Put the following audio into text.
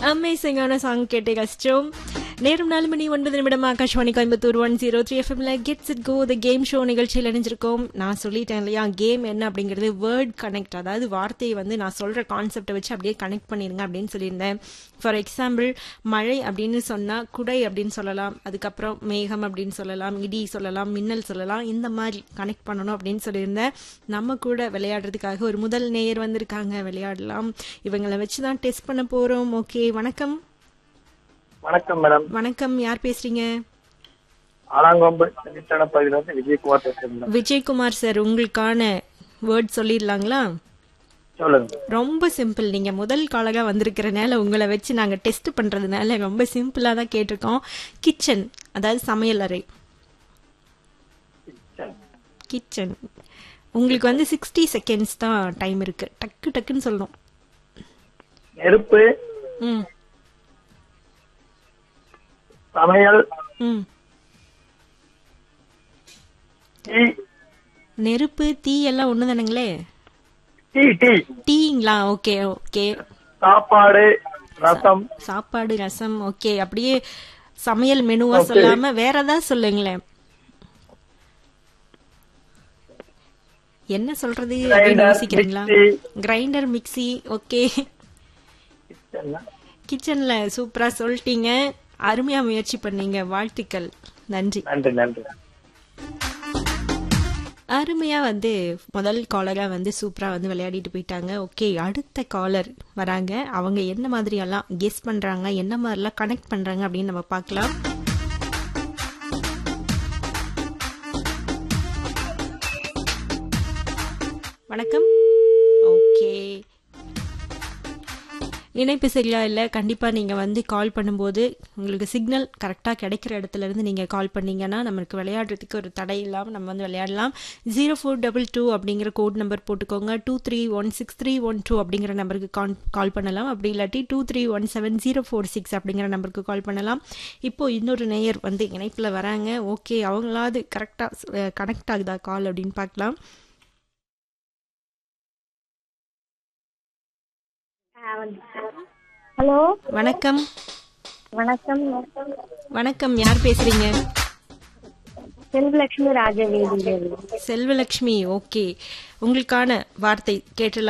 அமேசிங்கான சாங் கேட்டு கஷ்டம் நேரம் நாலு மணி ஒன்பது நிமிடம் Akashvani Coimbatore one zero three எஃப்எம்ல gets it go the game show நிகழ்ச்சியில் இணைஞ்சிருக்கோம் நான் சொல்லிட்டேன் இல்லையா கேம் என்ன அப்படிங்கிறது வேர்ட் கனெக்ட் அதாவது வார்த்தையை வந்து நான் சொல்ற கான்செப்டை வச்சு அப்படியே கனெக்ட் பண்ணிருங்க அப்படின்னு சொல்லியிருந்தேன் ஃபார் எக்ஸாம்பிள் மழை அப்படின்னு சொன்னா குடை அப்படின்னு சொல்லலாம் அதுக்கப்புறம் மேகம் அப்படின்னு சொல்லலாம் இடி சொல்லலாம் மின்னல் சொல்லலாம் இந்த மாதிரி கனெக்ட் பண்ணணும் அப்படின்னு சொல்லியிருந்தேன் நம்ம கூட விளையாடுறதுக்காக ஒரு முதல் நேயர் வந்திருக்காங்க விளையாடலாம் இவங்களை வச்சு தான் டெஸ்ட் பண்ண போறோம் ஓகே வணக்கம் வணக்கம் மேடம் வணக்கம் யார் பேசுறீங்க ஆலாங்கொம்பு சென்னித்தன பகுதியில இருந்து விஜயகுமார் பேசுறேன் மேடம் விஜயகுமார் சார் உங்களுக்கான வேர்ட் சொல்லிடலாங்களா சொல்லுங்க ரொம்ப சிம்பிள் நீங்க முதல் காலகா வந்திருக்கிறனால உங்களை வச்சு நாங்க டெஸ்ட் பண்றதுனால ரொம்ப சிம்பிளா தான் கேட்டிருக்கோம் கிச்சன் அதாவது சமையல் அறை கிச்சன் உங்களுக்கு வந்து சிக்ஸ்டி செகண்ட்ஸ் தான் டைம் இருக்கு டக்கு டக்குன்னு சொல்லணும் நெருப்பு ம் சமையல் ம் டீ நெருப்பு தீ எல்லாம் ஒண்ணு தானுங்களே டீ டீ டீங்களா ஓகே ஓகே சாப்பாடு ரசம் சாப்பாடு ரசம் ஓகே அப்படியே சமையல் மெனுவா சொல்லாம வேற ஏதாவது சொல்லுங்களேன் என்ன சொல்றது அப்படின்னு Grinder, யோசிக்கிறீங்களா mixie. கிரைண்டர் மிக்ஸி ஓகே கிச்சன்ல கிச்சன்ல சூப்பரா சொல்லிட்டீங்க அருமையா முயற்சி பண்ணீங்க வாழ்த்துக்கள் நன்றி நன்றி நன்றி அருமையா வந்து முதல் காலரா வந்து சூப்பரா வந்து விளையாடிட்டு போயிட்டாங்க ஓகே அடுத்த காலர் வராங்க அவங்க என்ன மாதிரி எல்லாம் கெஸ் பண்றாங்க என்ன மாதிரிலாம் கனெக்ட் பண்றாங்க அப்படின்னு நம்ம பார்க்கலாம் வணக்கம் ஓகே இணைப்பு சரியா இல்லை கண்டிப்பாக நீங்கள் வந்து கால் பண்ணும்போது உங்களுக்கு சிக்னல் கரெக்டாக கிடைக்கிற இடத்துல இருந்து நீங்கள் கால் பண்ணீங்கன்னா நமக்கு விளையாடுறதுக்கு ஒரு தடை இல்லாமல் நம்ம வந்து விளையாடலாம் ஜீரோ ஃபோர் டபுள் டூ அப்படிங்கிற கோட் நம்பர் போட்டுக்கோங்க two three one six three one two அப்படிங்கிற நம்பருக்கு கால் கால் பண்ணலாம் அப்படி இல்லாட்டி two three one seven zero four six அப்படிங்கிற நம்பருக்கு கால் பண்ணலாம் இப்போ இன்னொரு நேயர் வந்து இணைப்பில் வராங்க ஓகே அவங்களாவது கரெக்டாக கனெக்ட் ஆகுதா கால் அப்படின்னு பார்க்கலாம் ஹலோ வணக்கம் வணக்கம் வணக்கம் யார் பேசுறீங்க செல்வலட்சுமி ராஜவேதி செல்வலட்சுமி ஓகே உங்களுக்கான வார்த்தை கேட்டலாம்